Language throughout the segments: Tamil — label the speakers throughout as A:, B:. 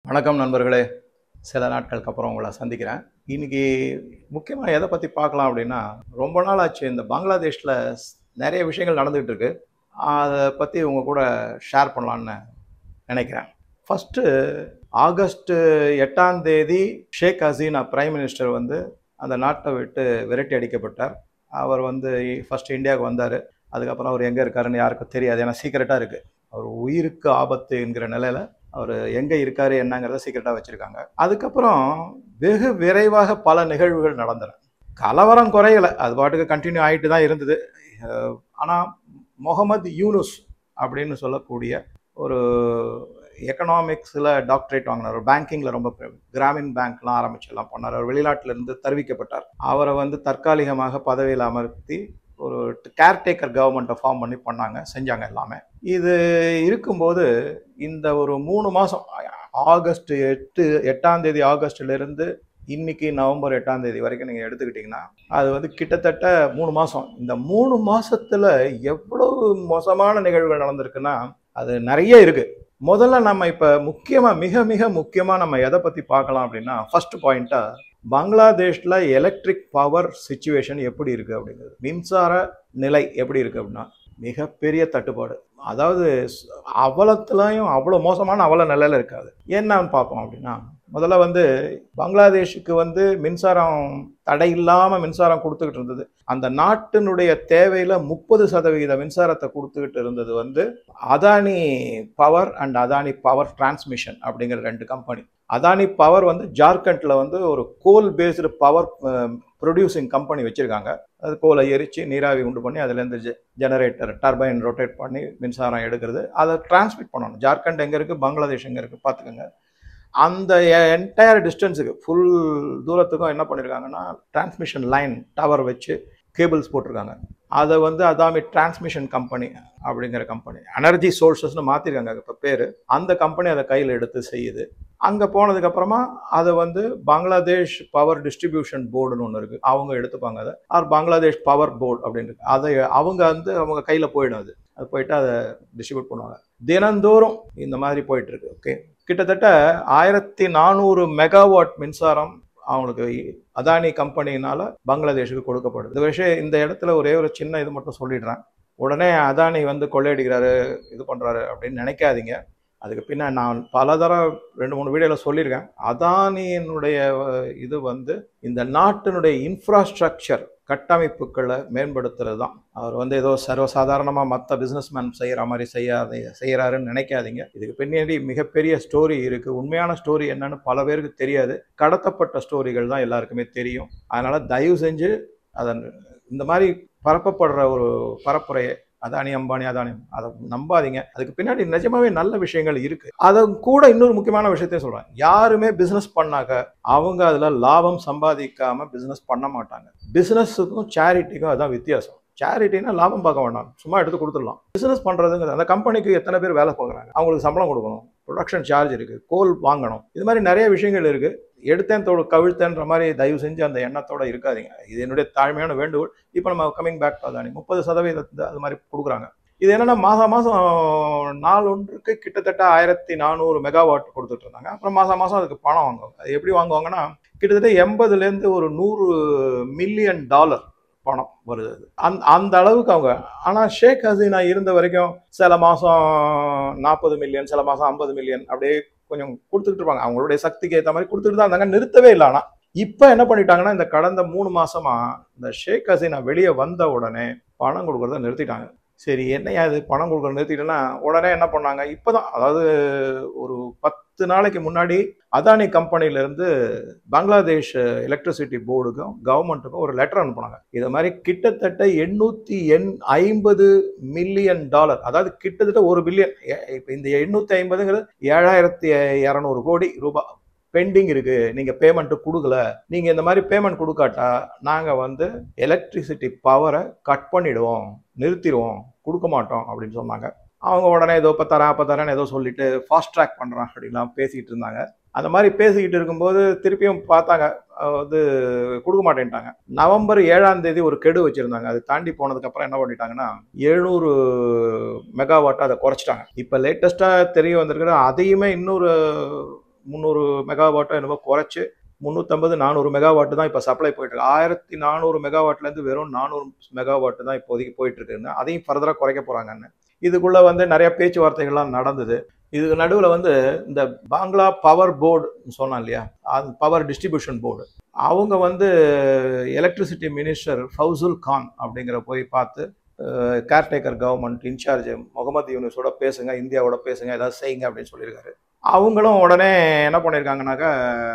A: வணக்கம் நண்பர்களே சில நாட்களுக்கு அப்புறம் உங்களை சந்திக்கிறேன் இன்னைக்கு முக்கியமாக எதை பற்றி பார்க்கலாம் அப்படின்னா ரொம்ப நாள் ஆச்சு இந்த பங்களாதேஷில் நிறைய விஷயங்கள் நடந்துகிட்டு இருக்கு அதை பற்றி உங்க கூட ஷேர் பண்ணலான்னு நினைக்கிறேன் ஃபஸ்ட்டு ஆகஸ்ட் எட்டாம் தேதி ஷேக் ஹசீனா பிரைம் மினிஸ்டர் வந்து அந்த நாட்டை விட்டு விரட்டி அடிக்கப்பட்டார் அவர் வந்து ஃபர்ஸ்ட் இந்தியாவுக்கு வந்தார் அதுக்கப்புறம் அவர் எங்கே இருக்காருன்னு யாருக்கும் தெரியாது ஏன்னா சீக்கிரட்டாக இருக்குது அவர் உயிருக்கு ஆபத்து என்கிற நிலையில் அவர் எங்கே இருக்காரு என்னங்கிறத சீக்கிரட்டாக வச்சுருக்காங்க அதுக்கப்புறம் வெகு விரைவாக பல நிகழ்வுகள் நடந்தன கலவரம் குறையலை அது பாட்டுக்கு கண்டினியூ ஆகிட்டு தான் இருந்தது ஆனால் முகமது யூனுஸ் அப்படின்னு சொல்லக்கூடிய ஒரு எக்கனாமிக்ஸில் டாக்டரேட் வாங்கினார் ஒரு பேங்கிங்கில் ரொம்ப கிராமின் பேங்க்லாம் ஆரம்பிச்சு எல்லாம் பண்ணார் அவர் வெளிநாட்டிலிருந்து தெரிவிக்கப்பட்டார் அவரை வந்து தற்காலிகமாக பதவியில் அமர்த்தி ஒரு கேர்டேக்கர் கவர்மெண்ட்டை ஃபார்ம் பண்ணி பண்ணாங்க செஞ்சாங்க எல்லாமே இது இருக்கும்போது இந்த ஒரு மூணு மாதம் ஆகஸ்ட் எட்டு எட்டாம் தேதி ஆகஸ்ட்லேருந்து இன்னைக்கு நவம்பர் எட்டாம் தேதி வரைக்கும் நீங்கள் எடுத்துக்கிட்டிங்கன்னா அது வந்து கிட்டத்தட்ட மூணு மாதம் இந்த மூணு மாசத்துல எவ்வளவு மோசமான நிகழ்வுகள் நடந்திருக்குன்னா அது நிறைய இருக்கு முதல்ல நம்ம இப்போ முக்கியமாக மிக மிக முக்கியமாக நம்ம எதை பற்றி பார்க்கலாம் அப்படின்னா ஃபர்ஸ்ட் பாயிண்ட்டாக பங்களாதேஷில் எலக்ட்ரிக் பவர் சுச்சுவேஷன் எப்படி இருக்குது அப்படிங்கிறது மின்சார நிலை எப்படி இருக்குது அப்படின்னா மிகப்பெரிய தட்டுப்பாடு அதாவது அவலத்துலையும் அவ்வளோ மோசமான அவல நிலையில் இருக்காது என்னன்னு பார்ப்போம் அப்படின்னா முதல்ல வந்து பங்களாதேஷுக்கு வந்து மின்சாரம் தடை இல்லாமல் மின்சாரம் கொடுத்துக்கிட்டு இருந்தது அந்த நாட்டினுடைய தேவையில் முப்பது சதவிகித மின்சாரத்தை கொடுத்துக்கிட்டு இருந்தது வந்து Adani power and Adani power transmission அப்படிங்கிற ரெண்டு கம்பெனி அதானி பவர் வந்து ஜார்க்கண்டில் வந்து ஒரு coal based power producing company வச்சுருக்காங்க அது கோலை எரித்து நீராவி உண்டு பண்ணி அதுலேருந்து ஜெனரேட்டர் டர்பைன் ரொட்டேட் பண்ணி மின்சாரம் எடுக்கிறது அதை டிரான்ஸ்மிட் பண்ணணும் ஜார்க்கண்ட் எங்கே இருக்குது பங்களாதேஷ் எங்கே இருக்குது பார்த்துக்கோங்க அந்த என்டையர் டிஸ்டன்ஸுக்கு ஃபுல் தூரத்துக்கும் என்ன பண்ணியிருக்காங்கன்னா டிரான்ஸ்மிஷன் லைன் டவர் வச்சு கேபிள்ஸ் போட்டிருக்காங்க அதை வந்து அதாமி டிரான்ஸ்மிஷன் கம்பெனி அப்படிங்கிற கம்பெனி எனர்ஜி சோர்சஸ்னு மாற்றிருக்காங்க இப்போ பேர் அந்த கம்பெனி அதை கையில் எடுத்து செய்யுது அங்கே போனதுக்கப்புறமா அதை வந்து பங்களாதேஷ் பவர் டிஸ்ட்ரிபியூஷன் போர்டுன்னு ஒன்று இருக்குது அவங்க எடுத்துப்பாங்க அதை ஆர் பங்களாதேஷ் பவர் போர்டு அப்படின்னு அதை அவங்க வந்து அவங்க கையில் போயிடும் அது அது போயிட்டு அதை டிஸ்ட்ரிபியூட் பண்ணுவாங்க தினந்தோறும் இந்த மாதிரி போயிட்டு இருக்கு ஓகே கிட்டத்தட்ட ஆயிரத்தி நானூறு மெகாவாட் மின்சாரம் அவங்களுக்கு அதானி கம்பெனினால பங்களாதேஷுக்கு கொடுக்கப்படுது இந்த விஷயம் இந்த இடத்துல ஒரே ஒரு சின்ன இது மட்டும் சொல்லிடுறேன் உடனே அதானி வந்து கொள்ளையடிக்கிறாரு இது பண்ணுறாரு அப்படின்னு நினைக்காதீங்க அதுக்கு பின்ன நான் பல தடவை ரெண்டு மூணு வீடியோவில் சொல்லியிருக்கேன் அதானியினுடைய இது வந்து இந்த நாட்டினுடைய இன்ஃப்ராஸ்ட்ரக்சர் கட்டமைப்புகளை மேம்படுத்துறது தான் அவர் வந்து ஏதோ சர்வசாதாரணமாக மற்ற பிஸ்னஸ்மேன் செய்கிற மாதிரி செய்யாத செய்கிறாருன்னு நினைக்காதீங்க இதுக்கு பின்னாடி மிகப்பெரிய ஸ்டோரி இருக்குது உண்மையான ஸ்டோரி என்னன்னு பல பேருக்கு தெரியாது கடத்தப்பட்ட ஸ்டோரிகள் தான் எல்லாருக்குமே தெரியும் அதனால் தயவு செஞ்சு அதன் இந்த மாதிரி பரப்பப்படுற ஒரு பரப்புரையை அதானி அம்பானி அதானி அதை நம்பாதீங்க அதுக்கு பின்னாடி நிஜமாவே நல்ல விஷயங்கள் இருக்கு அதை கூட இன்னொரு முக்கியமான விஷயத்தையும் சொல்றேன் யாருமே பிசினஸ் பண்ணாக்க அவங்க அதுல லாபம் சம்பாதிக்காம பிசினஸ் பண்ண மாட்டாங்க பிசினஸுக்கும் சேரிட்டிக்கும் அதான் வித்தியாசம் சேரிட்டினா லாபம் பார்க்க வேண்டாம் சும்மா எடுத்து கொடுத்துடலாம் பிசினஸ் பண்றதுங்கிறது அந்த கம்பெனிக்கு எத்தனை பேர் வேலை பார்க்குறாங்க அவங்களுக்கு சம்பளம் கொடுக்கணும் ப்ரொடக்ஷன் சார்ஜ் இருக்கு கோல் வாங்கணும் இது மாதிரி நிறைய விஷயங்கள் இருக்கு எடுத்தேன் தோடு கவிழ்த்தேன்ற மாதிரி தயவு செஞ்சு அந்த எண்ணத்தோட இருக்காதீங்க இது என்னுடைய தாழ்மையான வேண்டுகோள் இப்போ நம்ம கம்மிங் பேக் அதானி முப்பது சதவீதத்தை அது மாதிரி கொடுக்குறாங்க இது என்னன்னா மாதம் மாதம் நாள் ஒன்றுக்கு கிட்டத்தட்ட ஆயிரத்தி நானூறு மெகாவாட் கொடுத்துட்டு இருந்தாங்க அப்புறம் மாதம் மாதம் அதுக்கு பணம் வாங்குவாங்க அது எப்படி வாங்குவாங்கன்னா கிட்டத்தட்ட எண்பதுலேருந்து ஒரு நூறு மில்லியன் டாலர் பணம் வருது அது அந் அந்த அளவுக்கு அவங்க ஆனால் ஷேக் ஹசீனா இருந்த வரைக்கும் சில மாதம் நாற்பது மில்லியன் சில மாதம் ஐம்பது மில்லியன் அப்படியே கொஞ்சம் கொடுத்துட்டு இருப்பாங்க அவங்களுடைய சக்திக்கு ஏற்ற மாதிரி கொடுத்துட்டு தான் இருந்தாங்க நிறுத்தவே இல்லை ஆனால் இப்போ என்ன பண்ணிட்டாங்கன்னா இந்த கடந்த மூணு மாசமா இந்த ஷேக் ஹசீனா வெளியே வந்த உடனே பணம் கொடுக்கறத நிறுத்திட்டாங்க சரி என்னையா இது பணம் கொடுக்கறத நிறுத்திட்டேன்னா உடனே என்ன பண்ணாங்க இப்போதான் அதாவது ஒரு பத்து நாளைக்கு முன்னாடி அதானி கம்பெனிலேருந்து பங்களாதேஷ் எலக்ட்ரிசிட்டி போர்டுக்கும் கவர்மெண்ட்டுக்கும் ஒரு லெட்டர் அனுப்புனாங்க இது மாதிரி கிட்டத்தட்ட எண்ணூற்றி எண் ஐம்பது மில்லியன் டாலர் அதாவது கிட்டத்தட்ட ஒரு பில்லியன் இப்போ இந்த எண்ணூற்றி ஐம்பதுங்கிறது ஏழாயிரத்தி இரநூறு கோடி ரூபாய் பெண்டிங் இருக்கு நீங்க பேமெண்ட் கொடுக்கல நீங்க இந்த மாதிரி பேமெண்ட் கொடுக்காட்டா நாங்க வந்து எலக்ட்ரிசிட்டி பவரை கட் பண்ணிடுவோம் நிறுத்திடுவோம் கொடுக்க மாட்டோம் அப்படின்னு சொன்னாங்க அவங்க உடனே ஏதோ இப்போ தரேன் அப்போ தரேன்னு ஏதோ சொல்லிட்டு ஃபாஸ்ட் ட்ராக் பண்ணுறான் அப்படின்லாம் பேசிக்கிட்டு இருந்தாங்க அந்த மாதிரி பேசிக்கிட்டு இருக்கும்போது திருப்பியும் பார்த்தாங்க வந்து கொடுக்க மாட்டேன்ட்டாங்க நவம்பர் ஏழாம் தேதி ஒரு கெடு வச்சுருந்தாங்க அது தாண்டி போனதுக்கப்புறம் என்ன பண்ணிட்டாங்கன்னா எழுநூறு மெகாவாட்டை அதை குறைச்சிட்டாங்க இப்போ லேட்டஸ்ட்டாக தெரிய வந்திருக்கிற அதையுமே இன்னொரு முந்நூறு மெகாவாட்டோ என்னமோ குறைச்சு முந்நூற்றம்பது நானூறு மெகாவாட் தான் இப்போ சப்ளை போயிட்டு இருக்கு ஆயிரத்தி நானூறு மெகாவாட்லேருந்து வெறும் நானூறு மெகாவாட் தான் இப்போதைக்கு போயிட்டு இருக்குன்னு அதையும் ஃபர்தராக குறைக்க போகிறாங்கன்னு இதுக்குள்ளே வந்து நிறைய பேச்சுவார்த்தைகள்லாம் நடந்தது இதுக்கு நடுவில் வந்து இந்த பாங்லா பவர் போர்டு சொன்னோம் இல்லையா அது பவர் டிஸ்ட்ரிபியூஷன் போர்டு அவங்க வந்து எலக்ட்ரிசிட்டி மினிஸ்டர் ஃபவுசுல் கான் அப்படிங்கிற போய் பார்த்து கேர்டேக்கர் கவர்மெண்ட் இன்சார்ஜ் முகமது யூனிஸோட பேசுங்க இந்தியாவோட பேசுங்க ஏதாவது செய்யுங்க அப்படின்னு சொல்லியிருக்காரு அவங்களும் உடனே என்ன பண்ணியிருக்காங்கனாக்கா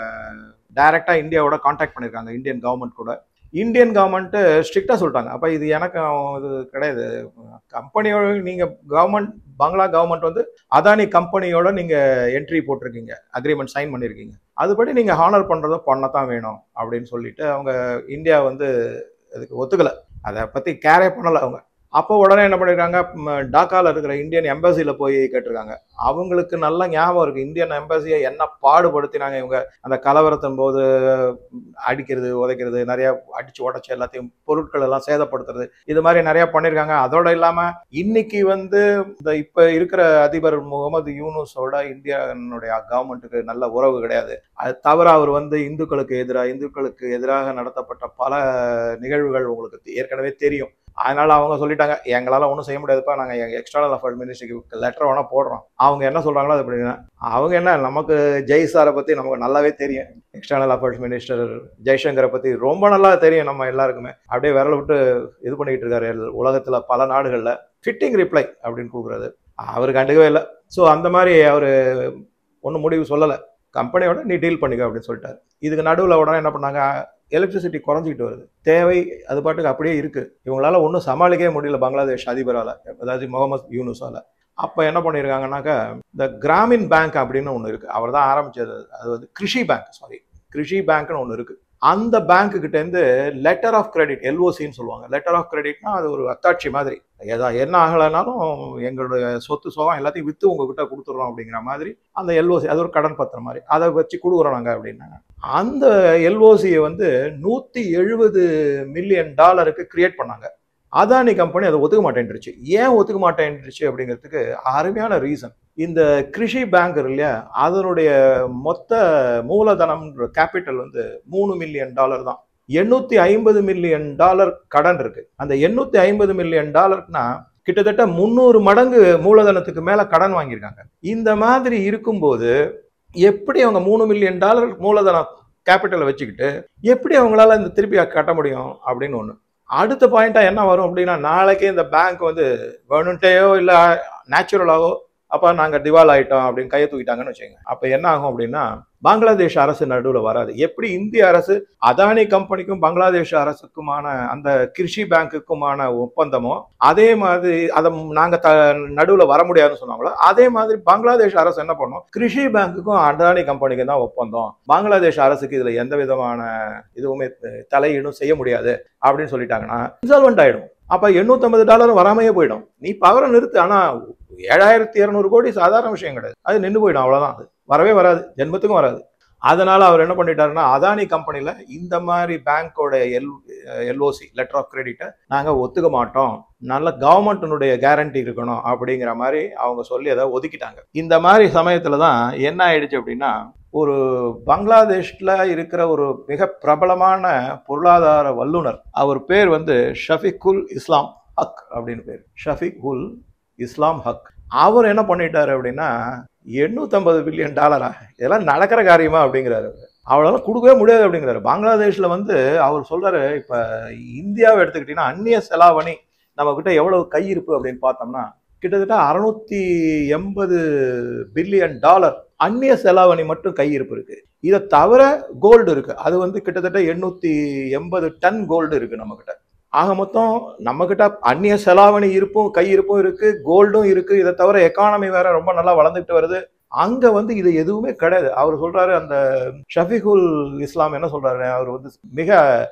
A: டைரெக்டாக இந்தியாவோட காண்டாக்ட் பண்ணியிருக்காங்க இந்தியன் கவர்மெண்ட் கூட இந்தியன் கவர்மெண்ட்டு ஸ்ட்ரிக்டாக சொல்லிட்டாங்க அப்போ இது எனக்கு இது கிடையாது கம்பெனியோட நீங்கள் கவர்மெண்ட் பங்களா கவர்மெண்ட் வந்து அதானி கம்பெனியோட நீங்கள் என்ட்ரி போட்டிருக்கீங்க அக்ரிமெண்ட் சைன் பண்ணியிருக்கீங்க அதுபடி நீங்கள் ஹானர் பண்ணுறதை பண்ணத்தான் வேணும் அப்படின்னு சொல்லிட்டு அவங்க இந்தியா வந்து அதுக்கு ஒத்துக்கலை அதை பற்றி கேரே பண்ணலை அவங்க அப்போ உடனே என்ன பண்ணியிருக்காங்க டாக்காவில் இருக்கிற இந்தியன் எம்பசியில் போய் கேட்டிருக்காங்க அவங்களுக்கு நல்ல ஞாபகம் இருக்குது இந்தியன் எம்பசியை என்ன பாடுபடுத்தினாங்க இவங்க அந்த கலவரத்தின் போது அடிக்கிறது உதைக்கிறது நிறைய அடிச்சு உடச்சி எல்லாத்தையும் பொருட்கள் எல்லாம் சேதப்படுத்துறது இது மாதிரி நிறைய பண்ணியிருக்காங்க அதோட இல்லாமல் இன்னைக்கு வந்து இந்த இப்போ இருக்கிற அதிபர் முகமது யூனுஸோட இந்தியானுடைய கவர்மெண்ட்டுக்கு நல்ல உறவு கிடையாது அது தவிர அவர் வந்து இந்துக்களுக்கு எதிராக இந்துக்களுக்கு எதிராக நடத்தப்பட்ட பல நிகழ்வுகள் உங்களுக்கு ஏற்கனவே தெரியும் அதனால அவங்க சொல்லிட்டாங்க எங்களால் ஒன்றும் செய்ய முடியாதுப்பா நாங்கள் எங்கள் எக்ஸ்டர்னல் அஃபேர்ஸ் மினிஸ்ட்ரிக்கு லெட்டர் வேணால் போடுறோம் அவங்க என்ன சொல்கிறாங்களோ அது அப்படின்னா அவங்க என்ன நமக்கு ஜெய் சாரை பற்றி நமக்கு நல்லாவே தெரியும் எக்ஸ்டர்னல் அஃபேர்ஸ் மினிஸ்டர் ஜெய்சங்கரை பற்றி ரொம்ப நல்லா தெரியும் நம்ம எல்லாருக்குமே அப்படியே விரல விட்டு இது பண்ணிக்கிட்டு இருக்காரு உலகத்தில் பல நாடுகளில் ஃபிட்டிங் ரிப்ளை அப்படின்னு கொடுக்குறது அவர் கண்டுக்கவே இல்லை ஸோ அந்த மாதிரி அவர் ஒன்றும் முடிவு சொல்லலை கம்பெனியோட நீ டீல் பண்ணிக்க அப்படின்னு சொல்லிட்டாரு இதுக்கு நடுவில் உடனே என்ன பண்ணாங்க எலக்ட்ரிசிட்டி குறைஞ்சிக்கிட்டு வருது தேவை அது பாட்டுக்கு அப்படியே இருக்குது இவங்களால ஒன்றும் சமாளிக்கவே முடியல பங்களாதேஷ் அதிபரால் அதாவது முகமது யூனுஸால் அப்போ என்ன பண்ணியிருக்காங்கனாக்கா இந்த கிராமின் பேங்க் அப்படின்னு ஒன்று இருக்குது அவர் தான் ஆரம்பித்தது அது வந்து கிருஷி பேங்க் சாரி கிருஷி பேங்க்னு ஒன்று இருக்குது அந்த பேங்க்கு கிட்டேருந்து லெட்டர் ஆஃப் கிரெடிட் எல்ஓசின்னு சொல்லுவாங்க லெட்டர் ஆஃப் கிரெடிட்னா அது ஒரு அத்தாட்சி மாதிரி ஏதா என்ன ஆகலைனாலும் எங்களுடைய சொத்து சோகம் எல்லாத்தையும் விற்று உங்ககிட்ட கொடுத்துட்றோம் அப்படிங்கிற மாதிரி அந்த எல்ஓசி அது ஒரு கடன் பத்திரம் மாதிரி அதை வச்சு கொடுக்குறோம் நாங்கள் அப்படின்னாங்க அந்த எல்ஓசியை வந்து நூற்றி எழுபது மில்லியன் டாலருக்கு கிரியேட் பண்ணாங்க அதானி கம்பெனி அதை ஒத்துக்க மாட்டேன்ருச்சு ஏன் ஒத்துக்க மாட்டேன்ருச்சு அப்படிங்கிறதுக்கு அருமையான ரீசன் இந்த கிருஷி பேங்க் இல்லையா அதனுடைய மொத்த மூலதனம் கேபிட்டல் வந்து மூணு மில்லியன் டாலர் தான் எண்ணூத்தி ஐம்பது மில்லியன் டாலர் கடன் இருக்கு அந்த எண்ணூத்தி ஐம்பது மில்லியன் டாலர்னா கிட்டத்தட்ட முந்நூறு மடங்கு மூலதனத்துக்கு மேல கடன் வாங்கியிருக்காங்க இந்த மாதிரி இருக்கும்போது எப்படி அவங்க மூணு மில்லியன் டாலர் மூலதனம் கேபிட்டலை வச்சுக்கிட்டு எப்படி அவங்களால இந்த திருப்பி கட்ட முடியும் அப்படின்னு ஒன்று அடுத்த பாயிண்டா என்ன வரும் அப்படின்னா நாளைக்கே இந்த பேங்க் வந்து வேணுன்ட்டேயோ இல்லை நேச்சுரலாவோ அப்போ நாங்கள் திவால் ஆயிட்டோம் அப்படின்னு கையை தூக்கிட்டாங்கன்னு வச்சுக்கோங்க அப்போ என்ன ஆகும் அப்படின்னா பங்களாதேஷ் அரசு நடுவில் வராது எப்படி இந்திய அரசு அதானி கம்பெனிக்கும் பங்களாதேஷ் அரசுக்குமான அந்த கிருஷி பேங்க்குக்குமான ஒப்பந்தமோ அதே மாதிரி அதை நாங்கள் த நடுவில் வர முடியாதுன்னு சொன்னாங்களோ அதே மாதிரி பங்களாதேஷ் அரசு என்ன பண்ணும் கிருஷி பேங்க்குக்கும் அதானி கம்பெனிக்கு தான் ஒப்பந்தம் பங்களாதேஷ் அரசுக்கு இதில் எந்த விதமான இதுவுமே தலையீடும் செய்ய முடியாது அப்படின்னு சொல்லிட்டாங்கன்னா இன்சால்வெண்ட் ஆயிடும் அப்ப எண்ணூத்தம்பது டாலரும் வராமையே போயிடும் நீ பவரை நிறுத்து ஆனா ஏழாயிரத்தி இரநூறு கோடி சாதாரண விஷயம் கிடையாது அது நின்று போயிடும் அவ்வளவுதான் அது வரவே வராது ஜென்மத்துக்கும் வராது அதனால அவர் என்ன பண்ணிட்டாருன்னா அதானி கம்பெனில இந்த மாதிரி பேங்கோட எல் எல்ஓசி லெட்டர் ஆஃப் கிரெடிட்டை நாங்க ஒத்துக்க மாட்டோம் நல்ல கவர்மெண்ட்டினுடைய கேரண்டி இருக்கணும் அப்படிங்கிற மாதிரி அவங்க சொல்லி அதை ஒதுக்கிட்டாங்க இந்த மாதிரி சமயத்துல தான் என்ன ஆயிடுச்சு அப்படின்னா ஒரு பங்களாதேஷ்ல இருக்கிற ஒரு மிக பிரபலமான பொருளாதார வல்லுனர் அவர் பேர் வந்து ஷஃபிகுல் இஸ்லாம் ஹக் அப்படின்னு பேர் ஷஃபிக் உல் இஸ்லாம் ஹக் அவர் என்ன பண்ணிட்டாரு அப்படின்னா எண்ணூத்தம்பது பில்லியன் டாலரா இதெல்லாம் நடக்கிற காரியமா அப்படிங்கிறாரு அவளால கொடுக்கவே முடியாது அப்படிங்கிறாரு பங்களாதேஷ்ல வந்து அவர் சொல்றாரு இப்ப இந்தியாவை எடுத்துக்கிட்டீங்கன்னா அந்நிய செலாவணி நம்ம கிட்ட எவ்வளவு கையிருப்பு அப்படின்னு பார்த்தோம்னா கிட்டத்தட்ட அறுநூத்தி எண்பது பில்லியன் டாலர் அந்நிய செலாவணி மட்டும் கையிருப்பு இருக்கு இதை தவிர கோல்டு இருக்கு அது வந்து கிட்டத்தட்ட எண்ணூத்தி எண்பது டன் கோல்டு இருக்கு நம்ம கிட்ட ஆக மொத்தம் நம்ம கிட்ட அந்நிய செலாவணி இருப்பும் கையிருப்பும் இருக்கு கோல்டும் இருக்கு இதை தவிர எக்கானமி வேற ரொம்ப நல்லா வளர்ந்துட்டு வருது அங்க வந்து இது எதுவுமே கிடையாது அவர் சொல்றாரு அந்த ஷஃபிகுல் இஸ்லாம் என்ன சொல்றாரு அவர் வந்து மிக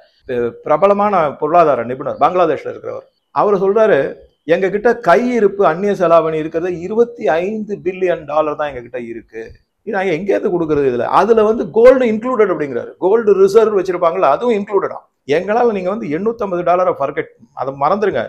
A: பிரபலமான பொருளாதார நிபுணர் பங்களாதேஷ்ல இருக்கிறவர் அவர் சொல்றாரு எங்க கிட்ட கையிருப்பு அந்நிய செலாவணி இருக்கிறது இருபத்தி ஐந்து பில்லியன் டாலர் தான் எங்க கிட்ட இருக்கு நாங்க எங்கேருந்து கொடுக்கறது இதுல அதுல வந்து கோல்டு இன்க்ளூடட் அப்படிங்கிறாரு கோல்டு ரிசர்வ் வச்சிருப்பாங்களா அதுவும் இன்க்ளூடடா எங்களால் நீங்க வந்து எண்ணூத்தம்பது டாலரை ஃபர்கெட் அதை மறந்துருங்க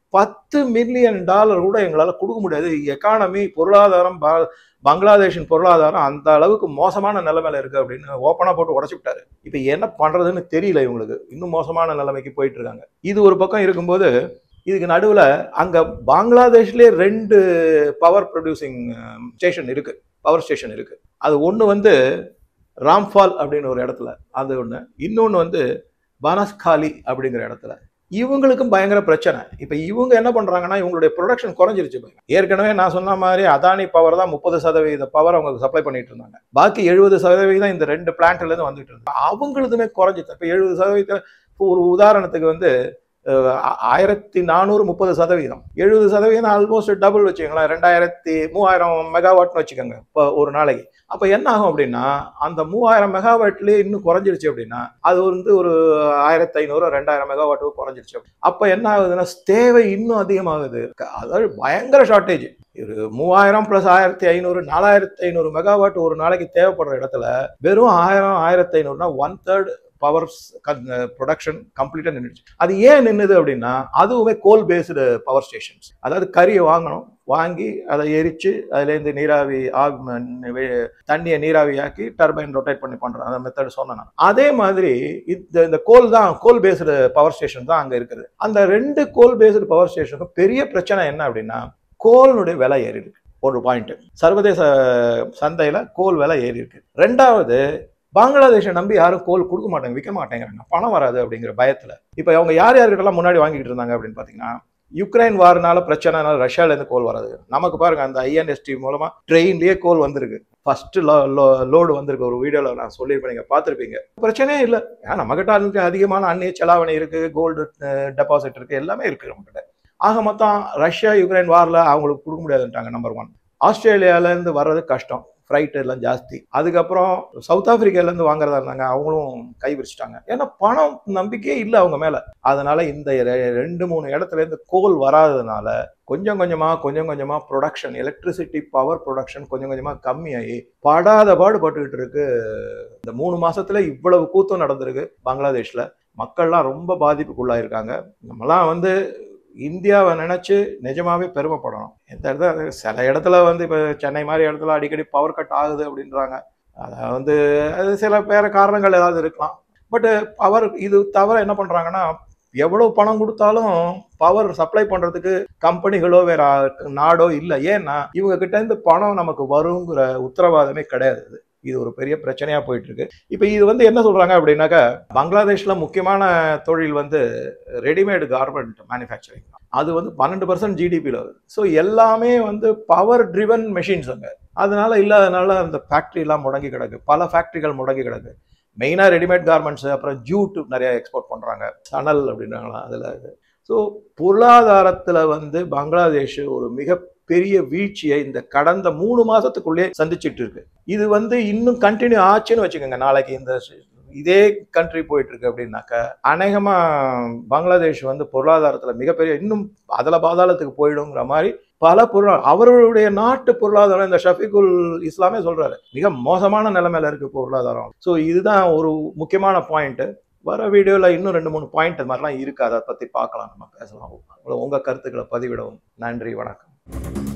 A: பத்து மில்லியன் டாலர் கூட எங்களால் கொடுக்க முடியாது எக்கானமி பொருளாதாரம் பா- பங்களாதேஷின் பொருளாதாரம் அந்த அளவுக்கு மோசமான நிலைமையில இருக்கு அப்படின்னு ஓப்பனாக போட்டு உடச்சு விட்டாரு இப்போ என்ன பண்றதுன்னு தெரியல இவங்களுக்கு இன்னும் மோசமான நிலைமைக்கு போயிட்டு இருக்காங்க இது ஒரு பக்கம் இருக்கும்போது இதுக்கு நடுவில் அங்கே பங்களாதேஷ்லேயே ரெண்டு பவர் ப்ரொடியூசிங் ஸ்டேஷன் இருக்கு பவர் ஸ்டேஷன் இருக்கு அது ஒன்று வந்து ராம்ஃபால் அப்படின்னு ஒரு இடத்துல அது ஒன்று இன்னொன்று வந்து பனஸ்காலி அப்படிங்கிற இடத்துல இவங்களுக்கும் பயங்கர பிரச்சனை இப்போ இவங்க என்ன பண்றாங்கன்னா இவங்களுடைய ப்ரொடக்ஷன் குறைஞ்சிருச்சு பாருங்க. ஏற்கனவே நான் சொன்ன மாதிரி அதானி பவர் தான் முப்பது சதவீத பவர் அவங்க சப்ளை பண்ணிட்டு இருந்தாங்க பாக்கி எழுபது சதவீதம் இந்த ரெண்டு பிளான்ட்ல இருந்து வந்துட்டு இருந்தாங்க அவங்களுதுமே குறைஞ்சிச்சு இப்போ எழுபது சதவீதம் இப்போ ஒரு உதாரணத்துக்கு வந்து அஹ், ஆ- ஆயிரத்தி நானூறு முப்பது சதவீதம் எழுபது சதவீதம் ஆல்மோஸ்ட் டபுள் வச்சுக்கோங்களேன் ரெண்டாயிரத்தி மூவாயிரம் மெகாவாட்னு வச்சுக்கோங்க இப்போ ஒரு நாளைக்கு அப்போ என்ன ஆகும் அப்படின்னா அந்த மூவாயிரம் மெகாவாட்லேயே இன்னும் குறைஞ்சிருச்சு அப்படின்னா அது வந்து ஒரு ஆயிரத்தி ஐநூறு ரெண்டாயிரம் மெகாவாட்டுக்கு குறைஞ்சிருச்சு அப்போ என்ன ஆகுதுன்னா தேவை இன்னும் அதிகமாகுது க- அதாவது பயங்கர ஷார்ட்டேஜ் ஒரு மூவாயிரம் பிளஸ் ஆயிரத்தி ஐநூறு நாலாயிரத்தி ஐநூறு மெகாவாட் ஒரு நாளைக்கு தேவைப்படுற இடத்துல வெறும் ஆயிரம் ஆயிரத்தி ஐநூறுனா ஒன் தேர்ட் பவர் ப்ரொடக்ஷன் கம்ப்ளீட்டாக நின்றுச்சு அது ஏன் நின்னுது அப்படின்னா அதுவுமே கோல் பேஸ்டு பவர் ஸ்டேஷன்ஸ் அதாவது கறியை வாங்கணும் வாங்கி அதை எரிச்சு அதுலேருந்து நீராவி ஆவி ம- வே- தண்ணியை நீராவியாக்கி டர்பைன் ரொட்டேட் பண்ணி பண்ணுறோம் அந்த மெத்தட் சொன்னேன் நான். அதே மாதிரி இந்த இந்த கோல் தான் கோல் பேஸ்டு பவர் ஸ்டேஷன் தான் அங்கே இருக்குது அந்த ரெண்டு கோல் பேஸ்டு பவர் ஸ்டேஷனுக்கும் பெரிய பிரச்சனை என்ன அப்படின்னா கோலினுடைய விலை ஏறி இருக்கு ஒரு பாயிண்ட் சர்வதேச சந்தையில் கோல் விலை ஏறி இருக்கு ரெண்டாவது பங்களாதேஷை நம்பி யாரும் கோல் கொடுக்க மாட்டாங்க விற்க மாட்டேங்கிறாங்க பணம் வராது அப்படிங்கிற பயத்தில் இப்போ அவங்க யார் யார்கிட்டலாம் முன்னாடி வாங்கிட்டு இருந்தாங்க அப்படின்னு பார்த்தீங்கன்னா யுக்ரைன் வார்னால பிரச்சனைனால ரஷ்யாலேருந்து கோல் வராது நமக்கு பாருங்க அந்த ஐஎன்எஸ்டி மூலமா ட்ரெயின்லயே கோல் வந்திருக்கு ஃபர்ஸ்ட் லோடு வந்திருக்கு ஒரு வீடியோவில் நான் சொல்லியிருப்பேன் நீங்கள் பார்த்துருப்பீங்க பிரச்சனையே இல்லை ஏன்னா நம்மகிட்ட அதுக்கு அதிகமான அந்நிய செலாவணி இருக்கு கோல்டு டெபாசிட் இருக்கு எல்லாமே இருக்கு நம்மகிட்ட ஆக மொத்தம் ரஷ்யா யுக்ரைன் வாரில் அவங்களுக்கு கொடுக்க முடியாதுன்ட்டாங்க நம்பர் ஒன் ஆஸ்திரேலியாவிலேருந்து வர்றது கஷ்டம் ஃப்ரைட் எல்லாம் ஜாஸ்தி அதுக்கப்புறம் சவுத் ஆப்பிரிக்காலேருந்து வாங்குறதா இருந்தாங்க அவங்களும் கை விரிச்சிட்டாங்க ஏன்னா பணம் நம்பிக்கையே இல்லை அவங்க மேலே அதனால இந்த ரெ- ரெண்டு மூணு இடத்துல இருந்து கோல் வராததுனால கொஞ்சம் கொஞ்சமா கொஞ்சம் கொஞ்சமா ப்ரொடக்ஷன் எலக்ட்ரிசிட்டி பவர் ப்ரொடக்ஷன் கொஞ்சம் கொஞ்சமா கம்மியாகி படாத பாடுபட்டுக்கிட்டு இருக்கு இந்த மூணு மாசத்துல இவ்வளவு கூத்தம் நடந்திருக்கு பங்களாதேஷ்ல மக்கள்லாம் ரொம்ப பாதிப்புக்குள்ளாயிருக்காங்க நம்மலாம் வந்து இந்தியாவை நினைச்சு நிஜமாவே பெருமைப்படணும் எந்த இடத்துல சில இடத்துல வந்து இப்போ சென்னை மாதிரி இடத்துல அடிக்கடி பவர் கட் ஆகுது அப்படின்றாங்க அதை வந்து அது சில வேற காரணங்கள் ஏதாவது இருக்கலாம் பட் பவர் இது தவிர என்ன பண்றாங்கன்னா எவ்வளவு பணம் கொடுத்தாலும் பவர் சப்ளை பண்றதுக்கு கம்பெனிகளோ வேற நாடோ இல்லை ஏன்னா இவங்க கிட்ட இருந்து பணம் நமக்கு வருங்கிற உத்தரவாதமே கிடையாது இது. இது ஒரு பெரிய பிரச்சனையா போயிட்டு இருக்கு இப்போ இது வந்து என்ன சொல்றாங்க அப்படின்னாக்கா பங்களாதேஷ்ல முக்கியமான தொழில் வந்து ரெடிமேடு கார்மெண்ட் மேனுஃபேக்சரிங் அது வந்து பன்னெண்டு பர்சன்ட் ஜிடிபியில் வருது ஸோ எல்லாமே வந்து பவர் ட்ரிவன் மெஷின்ஸ் அங்கே அதனால இல்லாதனால அந்த ஃபேக்ட்ரி எல்லாம் முடங்கி கிடக்கு பல ஃபேக்ட்ரிகள் முடங்கி கிடக்கு மெயினாக ரெடிமேட் கார்மெண்ட்ஸ் அப்புறம் ஜூட் நிறைய எக்ஸ்போர்ட் பண்ணுறாங்க சணல் அப்படின்றாங்களா அதில் ஸோ பொருளாதாரத்தில் வந்து பங்களாதேஷ் ஒரு மிகப்பெரிய வீழ்ச்சியை இந்த கடந்த மூணு மாதத்துக்குள்ளே சந்திச்சிட்டு இருக்கு இது வந்து இன்னும் கண்டினியூ ஆச்சுன்னு வச்சுக்கோங்க நாளைக்கு இந்த சி- இதே கண்ட்ரி போயிட்டு இருக்கு அப்படின்னாக்கா அநேகமா பங்களாதேஷ் வந்து பொருளாதாரத்துல மிகப்பெரிய இன்னும் அதல பாதாளத்துக்கு போயிடுங்கிற மாதிரி பல பொருள் அவர்களுடைய நாட்டு பொருளாதாரம் இந்த ஷஃபிகுல் இஸ்லாமே சொல்றாரு மிக மோசமான நிலைமையில இருக்கு பொருளாதாரம் ஸோ இதுதான் ஒரு முக்கியமான பாயிண்ட் வர வீடியோவில் இன்னும் ரெண்டு மூணு பாயிண்ட் அது மாதிரிலாம் இருக்கு அதை பற்றி பார்க்கலாம் நம்ம பேசலாம் உங்க கருத்துக்களை பதிவிடவும் நன்றி வணக்கம்